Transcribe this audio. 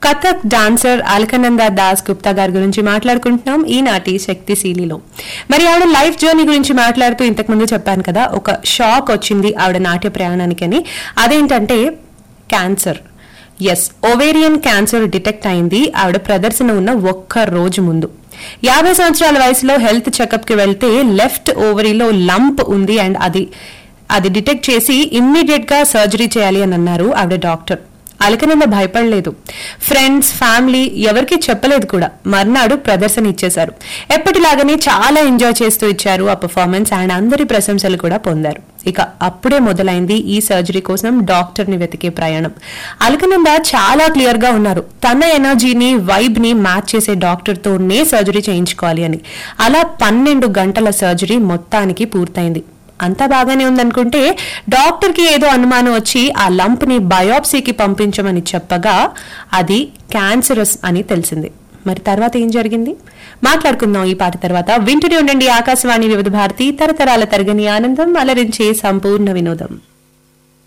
Kathak dancer Alkananda Das Gupta గారి గురించి మాట్లాడుకుంటున్నాం ఈనాటి శక్తిశీలిలో మరి ఆవిడ లైఫ్ జర్నీ గురించి మాట్లాడుతూ ఇంతకు ముందు చెప్పాను కదా ఒక షాక్ వచ్చింది ఆవిడ నాట్య ప్రయాణానికి అని అదేంటంటే cancer yes ovarian cancer detect అయింది ఆవిడ ప్రదర్శన ఉన్న ఒక్క రోజు ముందు యాభై సంవత్సరాల వయసులో హెల్త్ చెకప్ కి వెళ్తే లెఫ్ట్ ఓవరీలో లంప్ ఉంది అండ్ అది అది డిటెక్ట్ చేసి ఇమ్మీడియట్ గా సర్జరీ చేయాలి అని అన్నారు ఆవిడ డాక్టర్ అలకనంద భయపడలేదు ఫ్రెండ్స్ ఫ్యామిలీ ఎవరికి చెప్పలేదు కూడా మర్నాడు ప్రదర్శన ఇచ్చేశారు ఎప్పటిలాగానే చాలా ఎంజాయ్ చేస్తూ ఇచ్చారు ఆ పర్ఫార్మెన్స్ అండ్ అందరి ప్రశంసలు కూడా పొందారు ఇక అప్పుడే మొదలైంది ఈ సర్జరీ కోసం డాక్టర్ ని వెతికే ప్రయాణం అలకనంద చాలా క్లియర్ గా ఉన్నారు తన ఎనర్జీని వైబ్ ని మ్యాచ్ చేసే డాక్టర్ తోనే సర్జరీ చేయించుకోవాలి అని అలా పన్నెండు గంటల సర్జరీ మొత్తానికి పూర్తయింది అంతా బాగానే ఉందనుకుంటే డాక్టర్ కి ఏదో అనుమానం వచ్చి ఆ లంప్ ని బయోప్సీకి పంపించమని చెప్పగా అది క్యాన్సరస్ అని తెలిసింది మరి తర్వాత ఏం జరిగింది మాట్లాడుకుందాం ఈ పాట తర్వాత వింటూనే ఉండండి ఆకాశవాణి వివిధ భారతి తరతరాల తరగని ఆనందం అలరించే సంపూర్ణ వినోదం